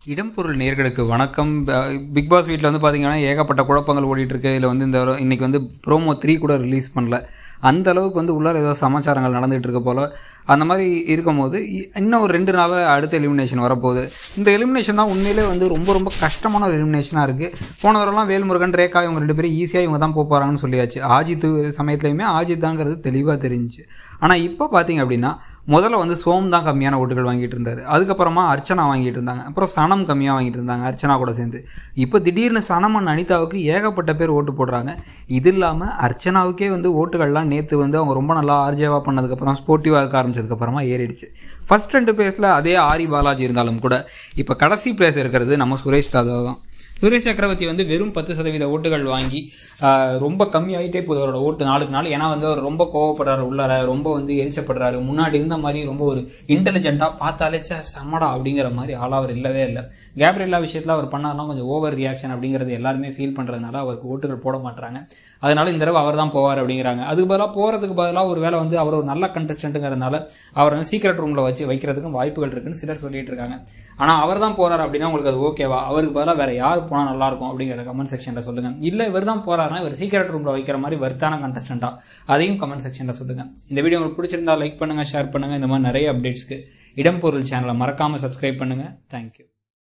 இடம்பொருள் நேர்களுக்கு வணக்கம் அஹ் பிக் பாஸ் வீட்டில் வந்து பார்த்தீங்கன்னா ஏகப்பட்ட குழப்பங்கள் ஓடிட்டு இருக்கு இதில் வந்து இந்த வாரம் இன்னைக்கு வந்து ப்ரோமோ த்ரீ கூட ரிலீஸ் பண்ணல அந்த அளவுக்கு வந்து உள்ளார ஏதோ சமாச்சாரங்கள் நடந்துகிட்டு இருக்க போல அந்த மாதிரி இருக்கும்போது இ- இன்னும் ஒரு ரெண்டு நாள் அடுத்த எலிமினேஷன் வரப்போகுது இந்த எலிமினேஷன் தான் உண்மையிலே வந்து ரொம்ப ரொம்ப கஷ்டமான ஒரு எலிமினேஷனாக இருக்குது போன வாரம்லாம் வேல்முருகன் ரேகா இவங்க ரெண்டு பேரும் ஈஸியாக இவங்க தான் போக போகிறாங்கன்னு சொல்லியாச்சு ஆஜித் சமயத்துலையுமே ஆஜித் தாங்கிறது தெளிவாக தெரிஞ்சுச்சு ஆனால் இப்போ பார்த்தீங்க அப்படின்னா முதல்ல வந்து சோம் தான் கம்மியான ஓட்டுகள் வாங்கிட்டு இருந்தாரு அதுக்கப்புறமா அர்ச்சனா வாங்கிட்டு இருந்தாங்க அப்புறம் சனம் கம்மியாக வாங்கிட்டு இருந்தாங்க அர்ச்சனா கூட சேர்ந்து இப்போ திடீர்னு சனம் அண்ட் அனிதாவுக்கு ஏகப்பட்ட பேர் ஓட்டு போடுறாங்க இது இல்லாமல் அர்ச்சனாவுக்கே வந்து ஓட்டுகள்லாம் நேற்று வந்து அவங்க ரொம்ப நல்லா ஆர்ஜேவாக பண்ணதுக்கப்புறம் ஸ்போர்ட்டிவாக இருக்க ஆரம்பிச்சதுக்கப்புறமா ஏறிடுச்சு ஃபர்ஸ்ட் ரெண்டு பிளேஸில் அதே ஆரி பாலாஜி இருந்தாலும் கூட இப்போ கடைசி பிளேஸ் இருக்கிறது நம்ம சுரேஷ் தாதா தான் சுரேஷ் சக்கரவர்த்தி வந்து வெறும் பத்து சதவீத ஓட்டுகள் வாங்கி ஆஹ், ரொம்ப கம்மியாயிட்டே போகுது அவரோட ஓட்டு நாளுக்கு நாள் ஏன்னா வந்து அவர் ரொம்ப கோவப்படுறாரு உள்ளார ரொம்ப வந்து எரிச்சப்படுறாரு முன்னாடி இருந்த மாதிரி ரொம்ப ஒரு இன்டெலிஜென்ட்டாக பார்த்தாலே ச்சே, செம்மடா அப்படிங்கிற மாதிரி ஆளாக அவர் இல்லவே இல்லை கேப்ரியல்லா விஷயத்தில் அவர் பண்ணாலும் கொஞ்சம் ஓவர் ரியாக்ஷன் அப்படிங்கிறது எல்லாருமே ஃபீல் பண்ணுறதுனால அவருக்கு ஓட்டுகள் போட மாட்டாங்க அதனால இந்த தடவை அவர் தான் போவார் அப்படிங்கிறாங்க அதுக்கு பதிலாக போகிறதுக்கு பதிலாக ஒரு வேளை வந்து அவர் ஒரு நல்ல கண்டஸ்டன்ட்டுங்கிறதுனால அவர் வந்து சீக்ரெட் ரூமில் வச்சு வைக்கிறதுக்கும் வாய்ப்புகள் இருக்குன்னு சிலர் சொல்லிட்டு இருக்காங்க ஆனால் அவர் தான் போறாரு அப்படின்னா உங்களுக்கு அது ஓகேவா அவருக்கு பதிலாக வேற யார் போனால் நல்லா இருக்கும் அப்படிங்கிறத கமெண்ட் செக்ஷனில் சொல்லுங்க இல்லை இவர் தான் போறாருன்னா இவர் சீக்ரெட் ரூமில் வைக்கிற மாதிரி வர்த்தான கண்டஸ்டண்டா அதையும் கமெண்ட் செக்ஷனில் சொல்லுங்க இந்த வீடியோ உங்களுக்கு பிடிச்சிருந்தா லைக் பண்ணுங்க ஷேர் பண்ணுங்க இந்த மாதிரி நிறைய அப்டேட்ஸ்க்கு இடம்பொருள் சேனலை மறக்காம சப்ஸ்கிரைப் பண்ணுங்க தேங்க்யூ